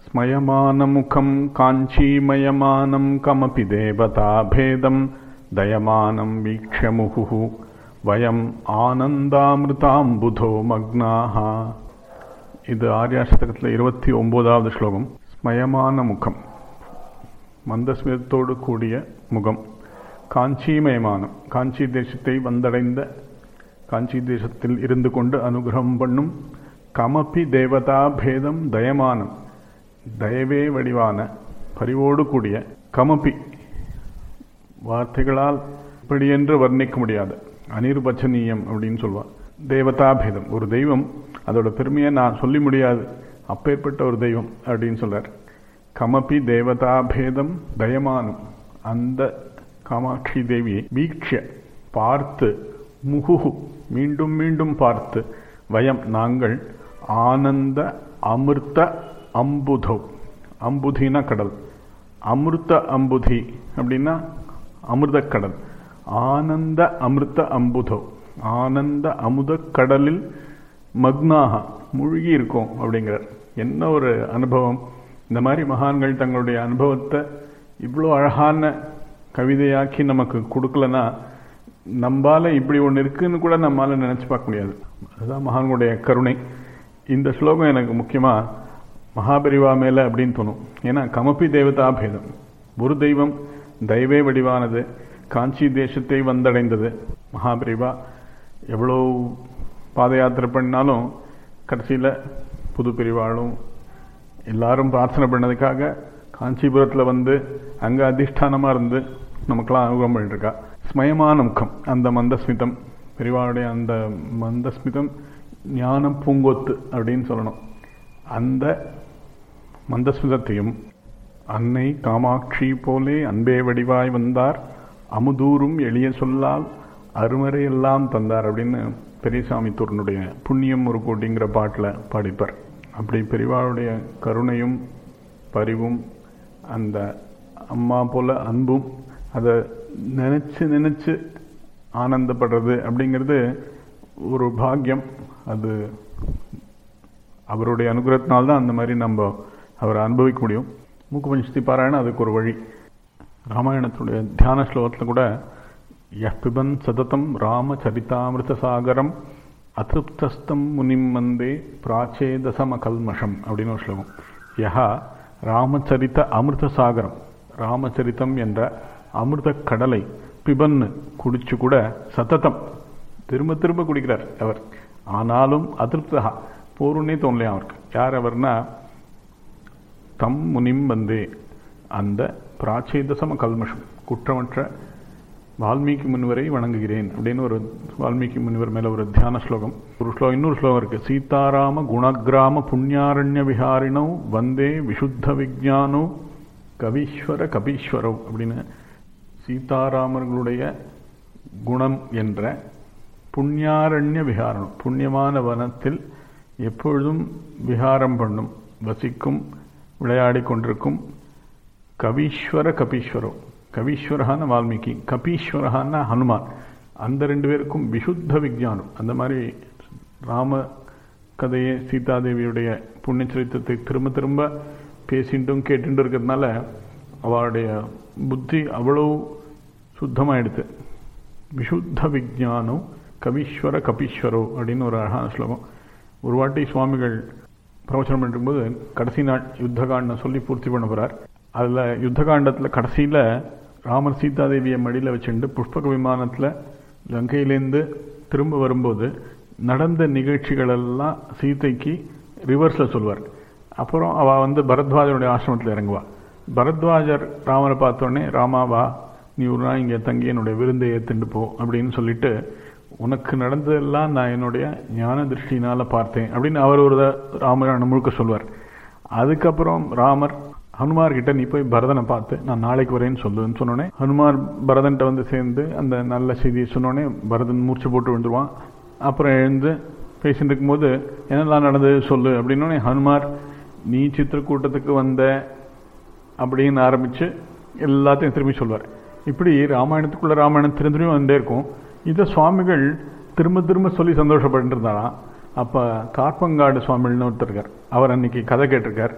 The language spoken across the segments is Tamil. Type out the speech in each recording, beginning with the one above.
स्मयमानमुखं काञ्चीमयमानं कमपि देवताभेदं दयमानं वीक्ष्य मुहुः वयम् ஆனந்தாமிருதாம்புதோ மக்னாக இது ஆர்யாஷ்டகத்தில் இருபத்தி ஒன்பதாவது ஸ்லோகம் ஸ்மயமான முகம் மந்தஸ்மிதத்தோடு கூடிய முகம் காஞ்சிமயமானம் காஞ்சி தேசத்தை வந்தடைந்த காஞ்சி தேசத்தில் இருந்து கொண்டு அனுகிரகம் பண்ணும் கமபி தேவதா பேதம் தயமானம் தயவே வடிவான பரிவோடு கூடிய கமபி வார்த்தைகளால் இப்படி என்று வர்ணிக்க முடியாது அனிர்வச்சனீயம் அப்படின்னு சொல்லுவாள் தேவதாபேதம் ஒரு தெய்வம் அதோட பெருமையை நான் சொல்லி முடியாது அப்பேற்பட்ட ஒரு தெய்வம் அப்படின்னு சொல்றார் கமபி தேவதாபேதம் தயமானம் அந்த காமாட்சி தேவியை வீக்ஷ பார்த்து முகுகு மீண்டும் மீண்டும் பார்த்து வயம் நாங்கள் ஆனந்த அமிர்த அம்புதோ அம்புதினா கடல் அமிர்த அம்புதி அப்படின்னா அமிர்த கடல் ஆனந்த அமிர்த அம்புதோ ஆனந்த அமுத கடலில் மக்னாக மூழ்கி இருக்கும் அப்படிங்கிறார் என்ன ஒரு அனுபவம் இந்த மாதிரி மகான்கள் தங்களுடைய அனுபவத்தை இவ்வளோ அழகான கவிதையாக்கி நமக்கு கொடுக்கலன்னா நம்பால இப்படி ஒன்று இருக்குன்னு கூட நம்மால நினைச்சு பார்க்க முடியாது அதுதான் மகான்களுடைய கருணை இந்த ஸ்லோகம் எனக்கு முக்கியமாக மகாபரிவா மேலே அப்படின்னு தோணும் ஏன்னா கமப்பி தேவதா பேதம் ஒரு தெய்வம் தெய்வே வடிவானது காஞ்சி தேசத்தை வந்தடைந்தது மகாபரிவா எவ்வளோ பாத யாத்திரை பண்ணாலும் கடைசியில் புது பிரிவாளும் எல்லாரும் பிரார்த்தனை பண்ணதுக்காக காஞ்சிபுரத்தில் வந்து அங்கே அதிஷ்டானமாக இருந்து நமக்கெல்லாம் அனுபவம் பண்ணிருக்கா ஸ்மயமான முகம் அந்த மந்தஸ்மிதம் பெரிவாளுடைய அந்த மந்தஸ்மிதம் ஞான பூங்கொத்து அப்படின்னு சொல்லணும் அந்த மந்தஸ்மிதத்தையும் அன்னை காமாட்சி போலே அன்பே வடிவாய் வந்தார் அமுதூரும் எளிய சொல்லால் அருமறையெல்லாம் தந்தார் அப்படின்னு பெரியசாமி தூரனுடைய புண்ணியம் ஒரு கோட்டிங்கிற பாட்டில் பாடிப்பார் அப்படி பெரியவாளுடைய கருணையும் பரிவும் அந்த அம்மா போல அன்பும் அதை நினச்சி நினச்சி ஆனந்தப்படுறது அப்படிங்கிறது ஒரு பாக்கியம் அது அவருடைய அனுகிரகத்தினால்தான் அந்த மாதிரி நம்ம அவரை அனுபவிக்க முடியும் மூக்கு பஞ்சத்தி பாராயணம் அதுக்கு ஒரு வழி ராமாயணத்துடைய தியான ஸ்லோகத்தில் கூட யப்பிபன் சததம் ராமச்சரிதாமிருத சாகரம் அதிருப்தஸ்தம் முனிம் வந்தே பிராச்சேதசம கல்மஷம் அப்படின்னு ஒரு ஸ்லோகம் யஹா ராமச்சரித்த அமிர்த சாகரம் ராமச்சரித்தம் என்ற அமிர்த கடலை பிபன்னு குடிச்சு கூட சத்தத்தம் திரும்ப திரும்ப குடிக்கிறார் அவர் ஆனாலும் அதிருப்தகா போருன்னே தோணலையா அவருக்கு யார் அவர்னா தம் முனிம் வந்தே அந்த பிராச்சேதசம கல்மஷம் குற்றமற்ற வால்மீகி முனிவரை வணங்குகிறேன் அப்படின்னு ஒரு வால்மீகி முனிவர் மேல ஒரு தியான ஸ்லோகம் ஒரு ஸ்லோகம் இன்னொரு ஸ்லோகம் இருக்கு சீதாராம குணகிராம புண்ணியாரண்ய விஹாரிணோ வந்தே விசுத்த விஜானோ கவீஸ்வர கபீஸ்வரோ அப்படின்னு சீதாராமர்களுடைய குணம் என்ற புண்ணியாரண்ய விஹாரணம் புண்ணியமான வனத்தில் எப்பொழுதும் விஹாரம் பண்ணும் வசிக்கும் விளையாடி கொண்டிருக்கும் கவீஸ்வர கபீஸ்வரோ கவீஸ்வரகான வால்மீகி கபீஸ்வரகான ஹனுமான் அந்த ரெண்டு பேருக்கும் விசுத்த விஜயானம் அந்த மாதிரி ராம கதையை சீதாதேவியுடைய புண்ணிய சரித்திரத்தை திரும்ப திரும்ப பேசிட்டும் கேட்டுட்டு இருக்கிறதுனால அவளுடைய புத்தி அவ்வளோ சுத்தமாயிடுது விசுத்த விஜயானம் கவீஸ்வர கபீஸ்வரோ அப்படின்னு ஒரு அழகான ஸ்லோகம் ஒரு வாட்டி சுவாமிகள் பிரவச்சனம் பண்ணும்போது கடைசி நாள் யுத்தகாண்டம் சொல்லி பூர்த்தி பண்ண போகிறார் அதில் யுத்தகாண்டத்தில் கடைசியில் ராமர் சீதாதேவியை மடியில் வச்சுட்டு புஷ்பக விமானத்தில் லங்கையிலேருந்து திரும்ப வரும்போது நடந்த நிகழ்ச்சிகளெல்லாம் சீதைக்கு ரிவர்ஸில் சொல்வார் அப்புறம் அவள் வந்து பரத்வாஜருடைய ஆசிரமத்தில் இறங்குவா பரத்வாஜர் ராமரை பார்த்தோடனே ராமாவா நீ ஒரு நாள் இங்கே தங்கி என்னுடைய விருந்தை ஏற்றுண்டு போ அப்படின்னு சொல்லிட்டு உனக்கு நடந்ததெல்லாம் நான் என்னுடைய ஞான திருஷ்டினால் பார்த்தேன் அப்படின்னு அவர் ஒரு ராமாயணம் முழுக்க சொல்வார் அதுக்கப்புறம் ராமர் ஹனுமார் கிட்ட நீ போய் பரதனை பார்த்து நான் நாளைக்கு வரேன்னு சொல்லுன்னு சொன்னோடனே ஹனுமார் பரதன்ட்ட வந்து சேர்ந்து அந்த நல்ல செய்தியை சொன்னோடனே பரதன் மூர்ச்சி போட்டு விழுந்துருவான் அப்புறம் எழுந்து பேசிட்டு இருக்கும்போது என்னெல்லாம் நடந்தது சொல்லு அப்படின்னோடனே ஹனுமார் நீ சித்திரக்கூட்டத்துக்கு வந்த அப்படின்னு ஆரம்பித்து எல்லாத்தையும் திரும்பி சொல்வார் இப்படி ராமாயணத்துக்குள்ள ராமாயணம் திரும்ப திரும்பி வந்துட்டே இருக்கும் இதை சுவாமிகள் திரும்ப திரும்ப சொல்லி சந்தோஷப்பட்டு இருந்தாராம் அப்போ கார்பங்காடு சுவாமிகள்னு ஒருத்தர் இருக்கார் அவர் அன்னைக்கு கதை கேட்டிருக்கார்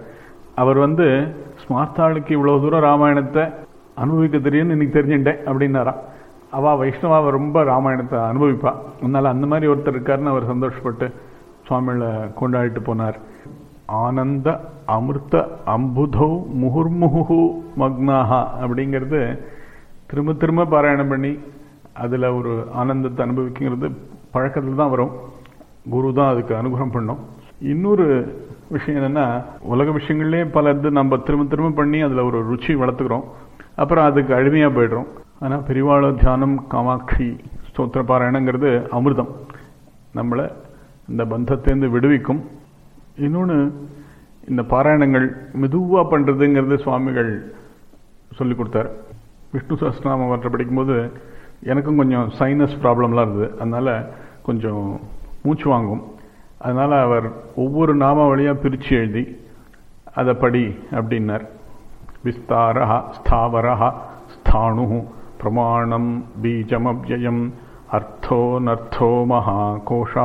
அவர் வந்து ஸ்மார்த்தாளுக்கு இவ்வளவு தூரம் ராமாயணத்தை அனுபவிக்க தெரியும்னு இன்னைக்கு தெரிஞ்சுட்டேன் அப்படின்னாராம் அவ வைஷ்ணவா அவ ரொம்ப ராமாயணத்தை அனுபவிப்பா அதனால அந்த மாதிரி ஒருத்தர் இருக்காருன்னு அவர் சந்தோஷப்பட்டு சுவாமிகளை கொண்டாடிட்டு போனார் ஆனந்த அமிர்த அம்புதோ முகுர்முகு மக்னாஹா அப்படிங்கிறது திரும்ப திரும்ப பாராயணம் பண்ணி அதில் ஒரு ஆனந்தத்தை அனுபவிக்கிறது பழக்கத்தில் தான் வரும் குரு தான் அதுக்கு அனுகிரகம் பண்ணும் இன்னொரு விஷயம் என்னன்னா உலக விஷயங்கள்லேயே பல இது நம்ம திரும்ப திரும்ப பண்ணி அதில் ஒரு ருச்சி வளர்த்துக்கிறோம் அப்புறம் அதுக்கு அழுமையாக போயிடுறோம் ஆனால் பெரிவாள தியானம் காமாட்சி ஸ்தோத்திர பாராயணங்கிறது அமிர்தம் நம்மளை இந்த பந்தத்திலேருந்து விடுவிக்கும் இன்னொன்று இந்த பாராயணங்கள் மெதுவாக பண்ணுறதுங்கிறது சுவாமிகள் சொல்லி கொடுத்தார் விஷ்ணு சஹஸ்ரநாமம் வற்ற படிக்கும்போது எனக்கும் கொஞ்சம் சைனஸ் ப்ராப்ளம்லாம் இருந்தது அதனால் கொஞ்சம் மூச்சு வாங்கும் அதனால் அவர் ஒவ்வொரு நாமாவளியாக பிரித்து எழுதி அதை படி அப்படின்னார் விஸ்தாரா ஸ்தாவரா ஸ்தாணு பிரமாணம் பீஜமவ்யயம் அர்த்தோ நர்த்தோ மகாகோஷா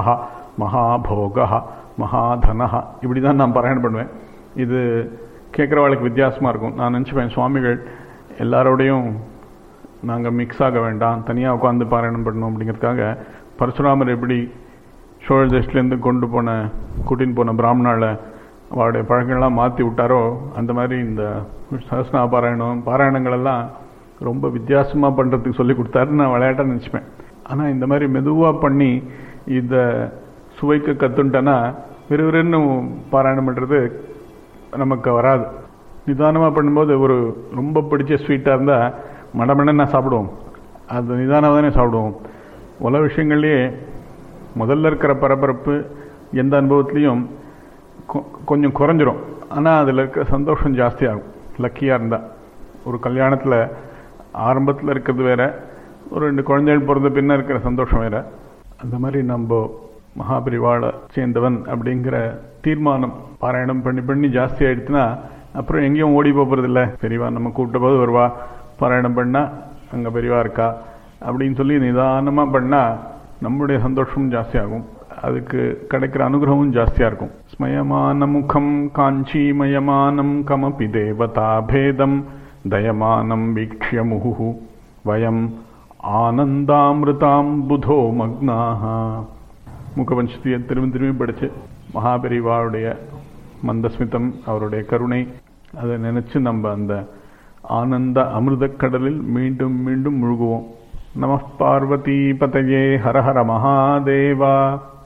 மகாபோக மகாதனா இப்படி தான் நான் பாராயணம் பண்ணுவேன் இது கேட்குறவாளுக்கு வித்தியாசமாக இருக்கும் நான் நினச்சிப்பேன் சுவாமிகள் எல்லாரோடையும் நாங்கள் மிக்ஸ் ஆக வேண்டாம் தனியாக உட்காந்து பாராயணம் பண்ணணும் அப்படிங்கிறதுக்காக பரசுராமர் எப்படி சோழ தேசத்துலேருந்து கொண்டு போன கூட்டின்னு போன பிராமணால அவருடைய பழக்கங்கள்லாம் மாற்றி விட்டாரோ அந்த மாதிரி இந்த சஹஸ்னா பாராயணம் பாராயணங்கள் எல்லாம் ரொம்ப வித்தியாசமாக பண்ணுறதுக்கு சொல்லி கொடுத்தாருன்னு நான் விளையாட்டாக நினச்சிப்பேன் ஆனால் இந்த மாதிரி மெதுவாக பண்ணி இதை சுவைக்க கற்றுன்ட்டேன்னா விறுவிறுன்னு பாராயணம் பண்ணுறது நமக்கு வராது நிதானமாக பண்ணும்போது ஒரு ரொம்ப பிடிச்ச ஸ்வீட்டாக இருந்தால் மடமடன்னு சாப்பிடுவோம் அது நிதானமாக தானே சாப்பிடுவோம் உலக விஷயங்கள்லேயே முதல்ல இருக்கிற பரபரப்பு எந்த அனுபவத்துலேயும் கொஞ்சம் குறைஞ்சிரும் ஆனால் அதில் இருக்க சந்தோஷம் ஜாஸ்தியாகும் லக்கியாக இருந்தால் ஒரு கல்யாணத்தில் ஆரம்பத்தில் இருக்கிறது வேற ஒரு ரெண்டு குழந்தைகள் பிறந்த பின்ன இருக்கிற சந்தோஷம் வேற அந்த மாதிரி நம்ம மகாபிரிவாளை சேர்ந்தவன் அப்படிங்கிற தீர்மானம் பாராயணம் பண்ணி பண்ணி ஜாஸ்தி ஆயிடுச்சுன்னா அப்புறம் எங்கேயும் ஓடி போகிறது இல்லை பெரியவா நம்ம கூப்பிட்ட போது வருவா பாராயணம் பண்ணால் அங்கே பெரியவா இருக்கா அப்படின்னு சொல்லி நிதானமாக பண்ணால் நம்முடைய சந்தோஷமும் ஜாஸ்தியாகும் அதுக்கு கிடைக்கிற அனுகிரகமும் ஜாஸ்தியாக இருக்கும் ஸ்மயமான முகம் காஞ்சிமயமானம் கமபி தேவதா பேதம் தயமானம் வீக்ஷிய முகு வயம் ஆனந்தாமிருதாம் புதோ மக்னாக முகபஞ்சத்தியை திரும்பி திரும்பி படித்து மகாபெரிவாவுடைய மந்தஸ்மிதம் அவருடைய கருணை அதை நினைச்சு நம்ம அந்த ஆனந்த அமிர்த கடலில் மீண்டும் மீண்டும் முழுகுவோம் நம பார்வதி பதையே ஹர ஹர மகாதேவா